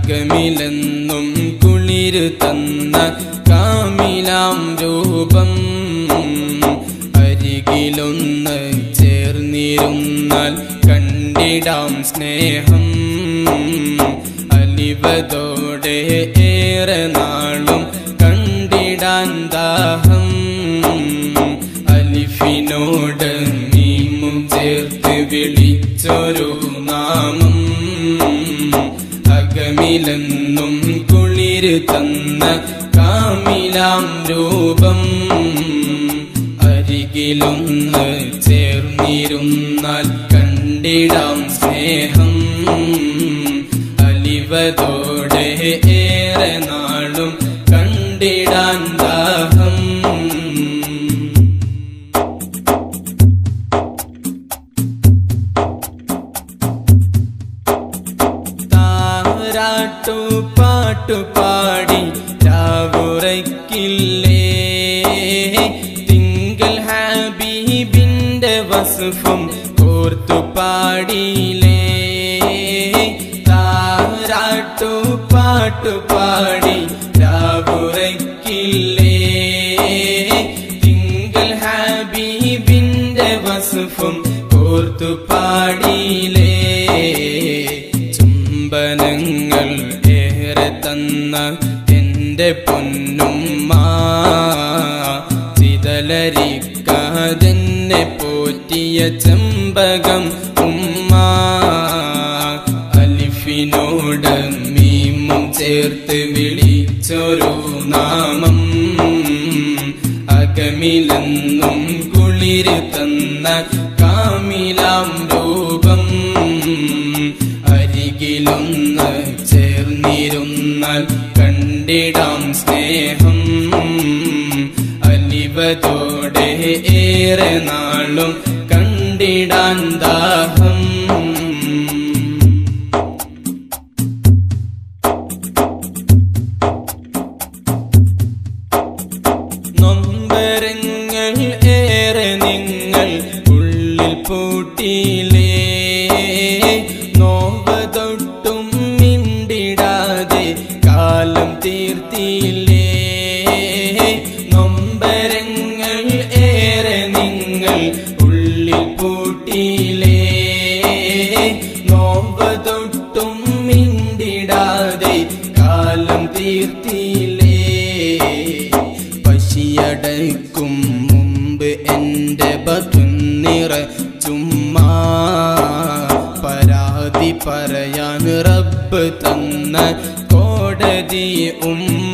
അകമിലെന്നും കുളിര് തന്ന കാമിലാം രൂപം അരികിലൊന്ന് ചേർന്നിരുന്നാൽ കണ്ടിടാം സ്നേഹം അലിവതോടെ ഏറെ നാളും കണ്ടിടാൻ ദാഹം അലിഫിനോട് നീമും ചേർത്ത് വിളിച്ചൊരു നാമം അകമിലെന്നും കുളിര് തന്ന കാമിലാം രൂപം അരികിലൊന്ന് ചേർന്നിരുന്നാൽ കണ്ടിടാം സ്നേഹം അലിവതോടെ ഏറെ നാളും കണ്ടിടാൻ ദാഹം താരാട്ടു പാട്ടു പാടി രാവുറയ്ക്കില്ലേ തിങ്കൾ ഹാബീബിന്റെ വസുഫും കോർത്തു പാടിയില്ലേ താരാട്ടു പാട്ടു പാടി രാവുറയ്ക്കില്ലേ തിങ്കൾ ഹാബീബിന്റെ വസുഫും കോർത്തു പാടിയില്ലേ ചുംബനങ്ങൾ ഏറെ തന്ന എന്റെ പൊന്നുമ്മ ചിതലരിക്കാതെന്നെ പോറ്റിയ ചെമ്പകം ഉമ്മ അലിഫിനോട് മീമും ചേർത്ത് വിളിച്ചൊരു നാമം അകമിലെന്നും കുളിര് തന്ന കാമിലാം രൂപം അരികിലൊന്ന് ചേർന്നിരുന്നാൽ കണ്ടിടാം സ്നേഹം അലിവതോടെ ഏറെ നാളും കണ്ടിടാൻ ദാഹം നൊമ്പരങ്ങൾ ഏറെ നിങ്ങൾ ഉള്ളിൽ പൂട്ടിയിലേ നോവതൊട്ടും മിണ്ടിടാതെ കാലം തീർത്തിയില്ലേ നൊമ്പരങ്ങൾ ഏറെ നിങ്ങൾ ഉള്ളിൽ പൂട്ടിയിലേ നോവതൊട്ടും മിണ്ടിടാതെ കാലം തീർത്തിയില്ലേ പശിയടക്കും മുമ്പ് എൻ്റെ ബതുന്നിറ ചുമ്മാ പരാതി പറയാൻ റബ്ബ് തന്ന കോടതി ഉമ്മ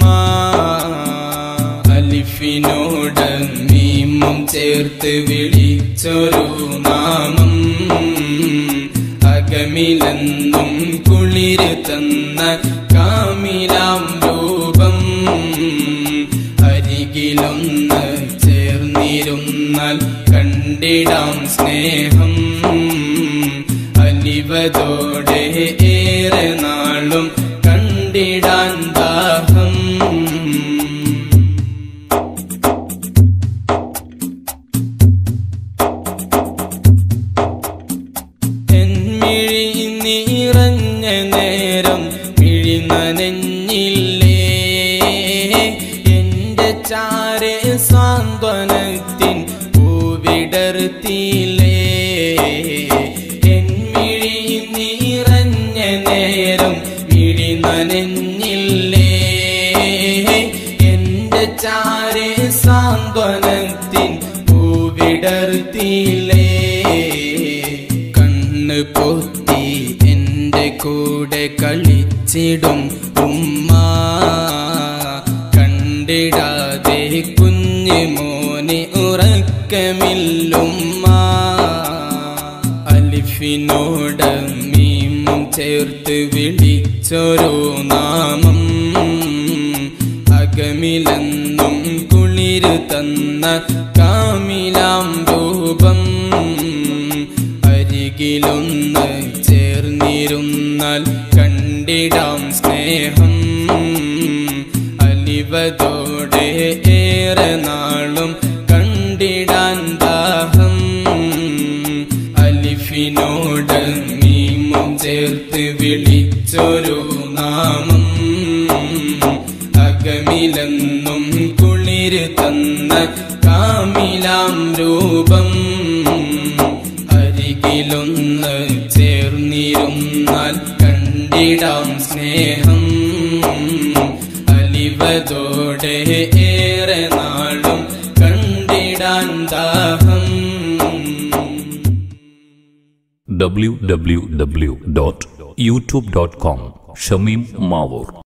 അലിഫിനോട് മീമും ചേർത്ത് വിളിച്ചൊരു നാമം അകമിലെന്നും കുളിര് തന്ന കാമിലാം രൂപം അരികിലൊന്ന് ചേർന്നിരുന്നാൽ കണ്ടിടാം സ്നേഹം അലിവതോടെ ഏറെ നാളും കണ്ടിടാൻ ദാഹം എന്മിഴി നിറഞ്ഞ നേരം മിഴി നനഞ്ഞില്ലേ എന്റെ ചാരെ സാന്ത്വനത്തിൻ പൂവിടർത്തിയില്ലേ എന്മിഴി നിറഞ്ഞ നേരം മിഴി നനഞ്ഞില്ലേ എന്റെ ചാരെ സാന്ത്വനത്തിൻ പൂവിടർത്തിയില്ലേ കണ്ണ് പൊത്തി എന്റെ കൂടെ കളിച്ചിടും ഉമ്മ കണ്ടിടാതെ കുഞ്ഞു മോനെ ഉറക്കമില്ലുമ്മ അലിഫിനോട് മീമും ചേർത്ത് വിളിച്ചൊരു നാമം അകമിലെന്നും കുളിര് തന്ന കാമിലാം രൂപം അരികിലൊന്ന് ചേർന്നിരുന്നാൽ കണ്ടിടാം സ്നേഹം അലിവതോടെ ഏറെ നാളും കണ്ടിടാൻ ദാഹം അലിഫിനോട് മീമും ചേർത്ത് വിളിച്ചൊരു നാമം അകമിലെന്നും കുളിര് തന്ന കാമിലാം രൂപം അരികിലൊന്ന് ചേർന്നിരുന്നാൽ കണ്ടിടാം സ്നേഹം അലിവതോടെ ഏറെ നാളും കണ്ടിടാൻ ദാഹം www.youtube.com ഷമീം മാവൂർ